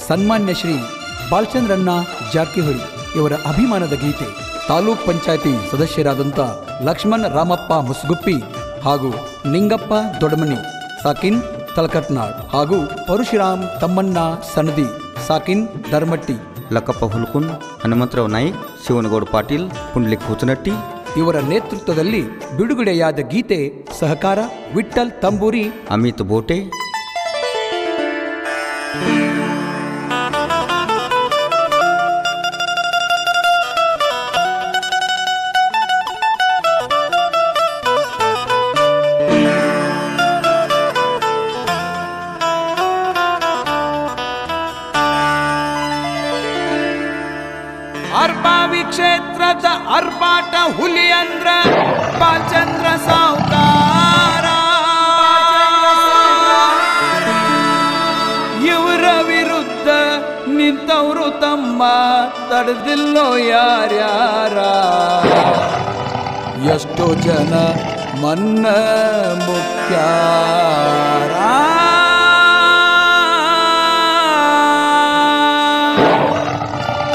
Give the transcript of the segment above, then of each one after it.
ಸನ್ಮಾನ್ಯ ಶ್ರೀ ಬಾಲಚಂದ್ರಣ್ಣ ಜಾರಕಿಹೊಳಿ ಇವರ ಅಭಿಮಾನದ ಗೀತೆ ತಾಲೂಕ್ ಪಂಚಾಯತಿ ಸದಸ್ಯರಾದಂಥ ಲಕ್ಷ್ಮಣ್ ರಾಮಪ್ಪ ಮುಸ್ಗುಪ್ಪಿ ಹಾಗೂ ನಿಂಗಪ್ಪ ದೊಡಮನಿ ಸಾಕಿನ್ ತಲಕಟ್ನಾಳ್ ಹಾಗೂ ಪರಶುರಾಮ್ ತಮ್ಮಣ್ಣ ಸನದಿ ಸಾಕಿನ್ ಧರ್ಮಟ್ಟಿ ಲಕ್ಕಪ್ಪ ಹುಲ್ಕುನ್ ಹನುಮಂತರಾವ್ ನಾಯ್ಕ್ ಶಿವನಗೌಡ ಪಾಟೀಲ್ ಪುಂಡ್ಲಿಕ್ ಹುಚನಟ್ಟಿ ಇವರ ನೇತೃತ್ವದಲ್ಲಿ ಬಿಡುಗಡೆಯಾದ ಗೀತೆ ಸಹಕಾರ ವಿಠ್ಠಲ್ ತಂಬೂರಿ ಅಮಿತ್ ಬೋಟೆ ಅರ್ಬಾವಿ ಕ್ಷೇತ್ರದ ಅರ್ಪಾಟ ಹುಲಿ ಅಂದ್ರ ಬಾಲಚಂದ್ರ ಸಾವುಕಾರ ಇವರ ವಿರುದ್ಧ ನಿಂತವರು ತಮ್ಮ ತಡೆದಿಲ್ಲೋ ಯಾರ್ಯಾರ ಎಷ್ಟೋ ಜನ ಮನ್ನ ಮುಖ್ಯಾರ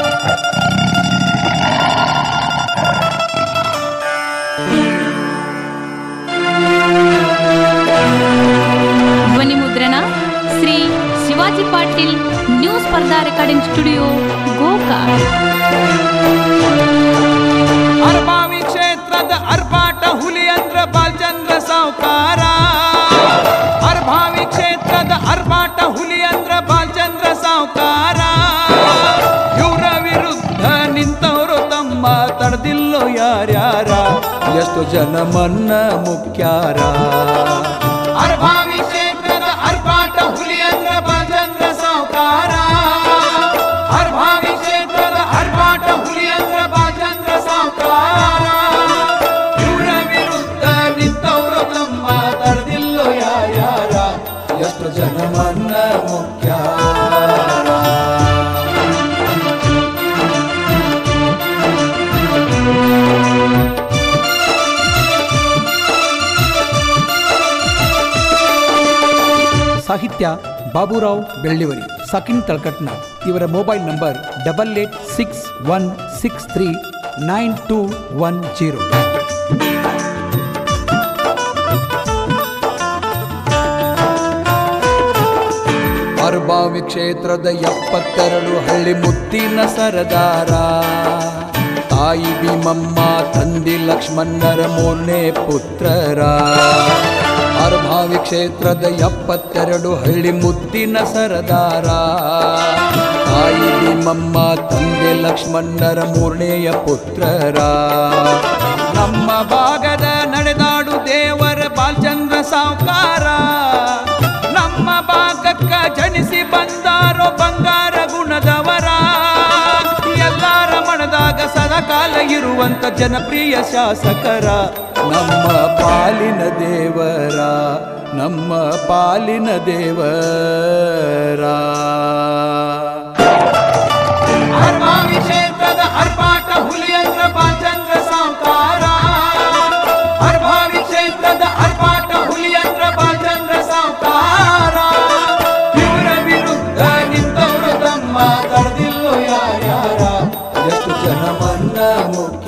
ಧ್ವನಿ ಮುದ್ರಣ ಶ್ರೀ ಶಿವಾಜಿ ಪಾಟೀಲ್ ನ್ಯೂಸ್ ಸ್ಪರ್ಧಾ ರೆಕಾರ್ಡಿಂಗ್ ಸ್ಟುಡಿಯೋ ಗೋಕಾಕ್ ಅರ್ಬಾವಿ ಕ್ಷೇತ್ರದ ಅರ್ಪಾಟ ಹುಲಿ ಅಂದ್ರ ಬಾಲಚಂದ್ರ ಸಾವುಕಾರ ಅರ್ಬಾವಿ ಕ್ಷೇತ್ರದ ಅರ್ಪಾಟ ಹುಲಿ ಅಂದ್ರ ಬಾಲಚಂದ್ರ ಸಾವುಕಾರ ಇವರ ವಿರುದ್ಧ ನಿಂತವರು ತಮ್ಮ ತಡೆದಿಲ್ಲೋ ಯಾರ್ಯಾರ ಎಷ್ಟು ಜನ ಮನ್ನ ಮುಖ್ಯಾರ ಅರ್ಬಾವಿ ಕ್ಷೇತ್ರದ ಅರ್ಪಾಟ ಹುಲಿ ಅಂದ್ರ ಬಾಲಚಂದ್ರ ಸಾವುಕಾರ ಅರ್ಬಾವಿ ಕ್ಷೇತ್ರದ ಅರ್ಪಾಟ ಹುಲಿ ಅಂದ್ರ ಬಾಲಚಂದ್ರ ಸಾವುಕಾರ ಇವರ ವಿರುದ್ಧ ನಿಂತವರು ತಮ್ಮ ತಡೆದಿಲ್ಲೋ ಯಾರ್ಯಾರ ಎಷ್ಟು ಜನ ಮನ್ನ ಮುಖ್ಯಾರ ಸಾಹಿತ್ಯ ಬಾಬುರಾವ್ ಬೆಳ್ಳಿವರಿ ಸಕಿನ್ ತಳ್ಕಟ್ನ ಇವರ mobile number double eight six one six three nine two one zero Arbhavi ಕ್ಷೇತ್ರದ ಎಪ್ಪತ್ತೆರಡು ಹಳ್ಳಿ ಮುತ್ತಿನ ಸರದಾರ ತಾಯಿ ಭೀಮಮ್ಮ ತಂದಿ ಲಕ್ಷ್ಮಣ್ಣರ ಮೂರನೇ ಪುತ್ರರ ಅರ್ಭಾವಿ ಕ್ಷೇತ್ರದ ಎಪ್ಪತ್ತೆರಡು ಹಳ್ಳಿ ಮುತ್ತಿನ ಸರದಾರ ತಾಯಿ ಭೀಮಮ್ಮ ತಂದೆ ಲಕ್ಷ್ಮಣ್ಣರ ಮೂರನೆಯ ಪುತ್ರರ ನಮ್ಮ ಭಾಗದ ನಡೆದಾಡು ದೇವರ ಬಾಲಚಂದ್ರ ಸಾವುಕಾರ ನಮ್ಮ ಭಾಗಕ್ಕ ಜನಿಸಿ ಬಂದಾರೋ ಬಂಗಾರ ಗುಣದವರ ಎಲ್ಲಾರ ಮನದಾಗ ಸದಾಕಾಲ ಇರುವಂತ ಜನಪ್ರಿಯ ಶಾಸಕರ ನಮ್ಮ ಪಾಲಿನ ದೇವರ ನಮ್ಮ ಪಾಲಿನ ದೇವರ ಅರ್ಮಾವಿ ಕ್ಷೇತ್ರದ ಅರ್ಪಾಟ ಹುಲಿಯಂದ್ರ ಬಾಲಚಂದ್ರ ಸಾವುಕಾರ ಅರ್ಭಾವಿ ಕ್ಷೇತ್ರದ ಅರ್ಪಾಟ ಹುಲಿಯಂದ್ರ ಬಾಲಚಂದ್ರ ಸಾವುಕಾರ ಇವರ ವಿರುದ್ಧ ನಿಂತವರು ತಮ್ಮ ತಡೆದಿಲ್ಲೋ ಯಾರ್ಯಾರ ಎಷ್ಟು ಜನ ಮನ್ನ ಮುಖ್ಯ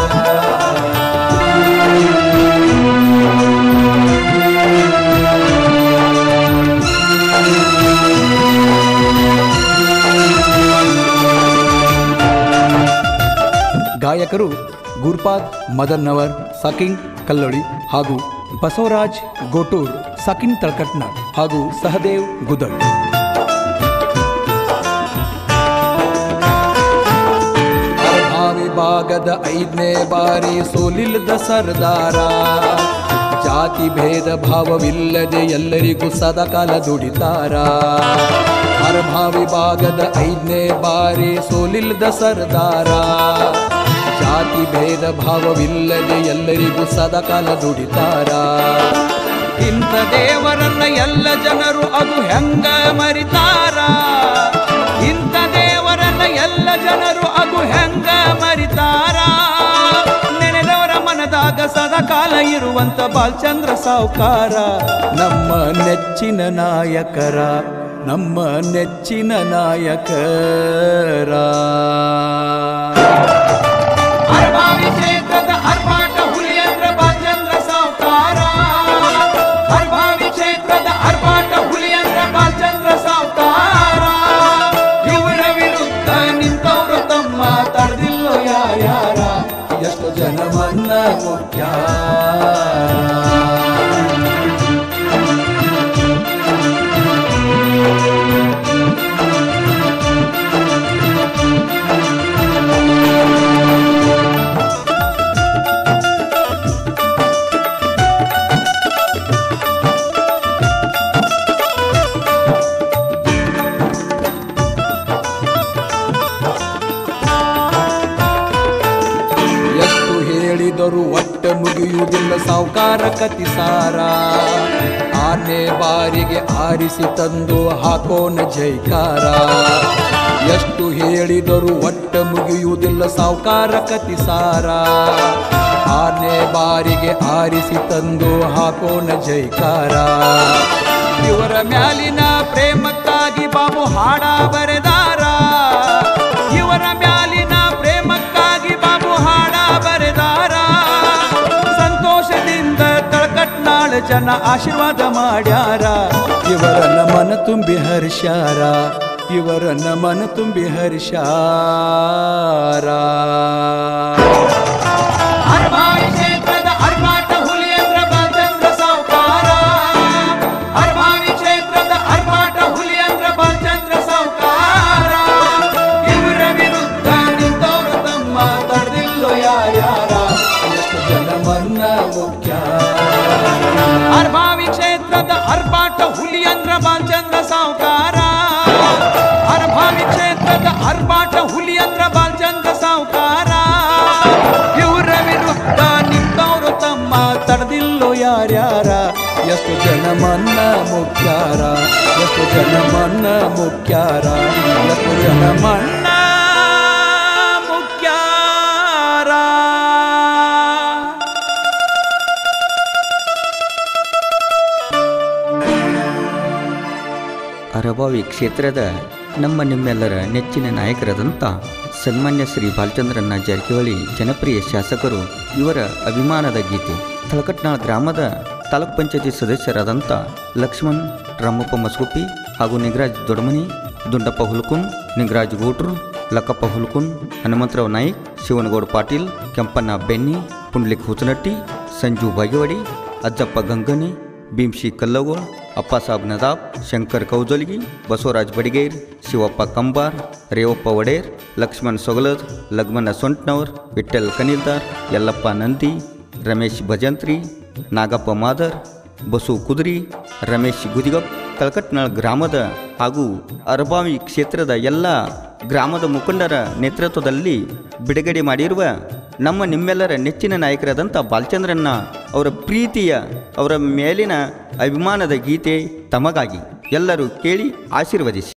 ಗಾಯಕರು ಗುರ್ಪಾದ್ ಮದನ್ನವರ್ ಸಕಿಂಗ್ ಕಲ್ಲೊಳಿ ಹಾಗೂ ಬಸವರಾಜ್ ಗೋಟೂರ್ ಸಕಿನ್ ತಳ್ಕಟ್ನ ಹಾಗೂ ಸಹದೇವ್ ಗುದಳ್ ಅರ್ಭಾವಿ ಭಾಗದ ಐದನೇ ಬಾರಿ ಸೋಲಿಲ್ಲದ ಸರ್ದಾರ ಜಾತಿ ಭೇದ ಭಾವವಿಲ್ಲದೆ ಎಲ್ಲರಿಗೂ ಸದಾಕಾಲ ದುಡಿತಾರ ಅರ್ಭಾವಿ ಭಾಗದ ಐದನೇ ಬಾರಿ ಸೋಲಿಲ್ಲದ ಸರ್ದಾರ ಜಾತಿ ಭೇದ ಭಾವವಿಲ್ಲದೆ ಎಲ್ಲರಿಗೂ ಸದಾಕಾಲ ದುಡಿತಾರ ಇಂಥ ದೇವರನ್ನ ಎಲ್ಲ ಜನರು ಅದು ಹೆಂಗ ಮರಿತಾರ ಇಂಥ ದೇವರನ್ನ ಎಲ್ಲ ಜನರು ಅದು ಹೆಂಗ ಮರಿತಾರ ನೆನೆದವರ ಮನದಾಗ ಸದಾಕಾಲ ಇರುವಂತ ಬಾಲಚಂದ್ರ ಸಾವುಕಾರ ನಮ್ಮ ನೆಚ್ಚಿನ ನಾಯಕರ ನಮ್ಮ ನೆಚ್ಚಿನ ನಾಯಕರ ಅರ್ಬಾವಿ ಕ್ಷೇತ್ರದ ಅರ್ಪಾಟ ಹುಲಿಯಂದ್ರ ಬಾಲಚಂದ್ರ ಸಾವ್ಕಾರ ಅರ್ಬಾವಿ ಕ್ಷೇತ್ರದ ಅರ್ಪಾಟ ಹುಲಿಯಂದ್ರ ಬಾಲಚಂದ್ರ ಸಾವ್ಕಾರ ಇವರ ವಿರುದ್ಧ ನಿಂತವರು ತಮ್ಮ ತಡೆದಿಲ್ಲೋ ಯಾರ್ಯಾರ ಎಷ್ಟು ಜನ ಮನ್ನ ಮುಖ್ಯ ಎಷ್ಟು ಹೇಳಿದರು ಒಟ್ಟ ಮುಗಿಯುವುದಿಲ್ಲ ಸಾವುಕಾರ ಕತಿಸಾರ ಆನೆ ಬಾರಿಗೆ ಆರಿಸಿ ತಂದು ಹಾಕೋನ ಜೈಕಾರ ಎಷ್ಟು ಹೇಳಿದರು ಒಟ್ಟ ಮುಗಿಯುವುದಿಲ್ಲ ಸಾವುಕಾರ ಕತಿಸಾರ ಆನೆ ಬಾರಿಗೆ ಆರಿಸಿ ತಂದು ಹಾಕೋನ ಜೈಕಾರ ಇವರ ಮ್ಯಾಲಿನ ಪ್ರೇಮಕ್ಕಾಗಿ ಬಾಬು ಹಾಡ ಬರೆದಾರ ಇವರ ಮ್ಯಾಲಿನ ಪ್ರೇಮಕ್ಕಾಗಿ ಬಾಬು ಹಾಡ ಬರೆದಾರ ಸಂತೋಷದಿಂದ ತಳಕಟ್ನಾಳ ಜನ ಆಶೀರ್ವಾದ ಮಾಡ್ಯಾರ ಇವರನ್ನ ಮನ ತುಂಬಿ ಹರ್ಷಾರ ಇವರನ್ನ ಮನ ತುಂಬಿ ಹರ್ಷಾರ ಅರ್ಬಾವಿ ಕ್ಷೇತ್ರದ ಅರ್ಪಾಟ ಹುಲಿಯಂದ್ರ ಬಾಲಚಂದ್ರ ಸಾವ್ಕಾರ ಅರ್ಬಾವಿ ಕ್ಷೇತ್ರದ ಅರ್ಪಾಟ ಹುಲಿಯಂದ್ರ ಬಾಲಚಂದ್ರ ಸಾವ್ಕಾರ ಇವರ ವಿರುದ್ಧ ನಿಂತವರು ತಮ್ಮ ತಡೆದಿಲ್ಲೋ ಯಾರ್ಯಾರ ಎಷ್ಟು ಜನ ಮನ್ನ ಮುಖ್ಯ ಅರ್ಬಾವಿ ಕ್ಷೇತ್ರದ ಅರ್ಪಾಟ ಹುಲಿಯಂದ್ರ ಬಾಲಚಂದ್ರ ಸಾವ್ಕಾರ ಅರ್ಬಾವಿ ಕ್ಷೇತ್ರದ ಅರ್ಪಾಟ ಹುಲಿಯಂದ್ರ ಬಾಲಚಂದ್ರ ಸಾವ್ಕಾರ ಇವರ ವಿರುದ್ಧ ನಿಂತವರು ತಮ್ಮ ತಡೆದಿಲ್ಲೋ ಯಾರ್ಯಾರ ಎಷ್ಟು ಜನ ಮನ್ನ ಮುಖ್ಯಾರ ಎಷ್ಟು ಜನ ಮನ್ನ ಮುಖ್ಯಾರ ಎಷ್ಟು ಜನ ಮನ್ನ ಮುಖ್ಯಾರ ಅರಬಾವಿ ಕ್ಷೇತ್ರದ ನಮ್ಮ ನಿಮ್ಮೆಲ್ಲರ ನೆಚ್ಚಿನ ನಾಯಕರಾದಂಥ ಸನ್ಮಾನ್ಯ ಶ್ರೀ ಬಾಲಚಂದ್ರನ್ನ ಜಾರಕಿಹೊಳಿ ಜನಪ್ರಿಯ ಶಾಸಕರು ಇವರ ಅಭಿಮಾನದ ಗೀತೆ ತಳಕಟ್ನಾಳ್ ಗ್ರಾಮದ ತಾಲೂಕ್ ಪಂಚಾಯತಿ ಸದಸ್ಯರಾದಂಥ ಲಕ್ಷ್ಮಣ್ ರಾಮಪ್ಪ ಮಸ್ಗುಪ್ಪಿ ಹಾಗೂ ನಿಗರಾಜ್ ದೊಡಮನಿ ದುಂಡಪ್ಪ ಹುಲ್ಕುನ್ ನಿಗರಾಜ್ ಗೌಡ್ರು ಲಕ್ಕಪ್ಪ ಹುಲ್ಕುನ್ ಹನುಮಂತರಾವ್ ನಾಯ್ಕ್ ಶಿವನಗೌಡ ಪಾಟೀಲ್ ಕೆಂಪಣ್ಣ ಬೆನ್ನಿ ಪುಂಡ್ಲಿಕ್ ಹುಚನಟ್ಟಿ ಸಂಜು ಬಾಗೇವಾಡಿ ಅಜ್ಜಪ್ಪ ಗಂಗನಿ ಭೀಮ್ಶಿ ಕಲ್ಲಗೋಳ್ ಅಪ್ಪಸಾಬ್ ನದಾಬ್ ಶಂಕರ್ ಕೌಜಲ್ಗಿ ಬಸವರಾಜ್ ಬಡಿಗೇರ್ ಶಿವಪ್ಪ ಕಂಬಾರ್ ರೇವಪ್ಪ ಒಡೇರ್ ಲಕ್ಷ್ಮಣ್ ಸೊಗಲದ್ ಲಗ್ಮನ ಸೊಂಟ್ನವರ್ ವಿಠ್ಠಲ್ ಕನಿಲ್ದಾರ್ ಯಲ್ಲಪ್ಪ ನಂದಿ ರಮೇಶ್ ಭಜಂತ್ರಿ ನಾಗಪ್ಪ ಮಾದರ್ ಬಸು ಕುದುರಿ ರಮೇಶ್ ಗುದಿಗಪ್ ಕಲ್ಕಟ್ನಾಳ್ ಗ್ರಾಮದ ಹಾಗೂ ಅರಬಾವಿ ಕ್ಷೇತ್ರದ ಎಲ್ಲ ಗ್ರಾಮದ ಮುಖಂಡರ ನೇತೃತ್ವದಲ್ಲಿ ಬಿಡುಗಡೆ ಮಾಡಿರುವ ನಮ್ಮ ನಿಮ್ಮೆಲ್ಲರ ನೆಚ್ಚಿನ ನಾಯಕರಾದಂಥ ಬಾಲಚಂದ್ರನ್ನ ಅವರ ಪ್ರೀತಿಯ ಅವರ ಮೇಲಿನ ಅಭಿಮಾನದ ಗೀತೆ ತಮಗಾಗಿ ಎಲ್ಲರೂ ಕೇಳಿ ಆಶೀರ್ವದಿಸಿ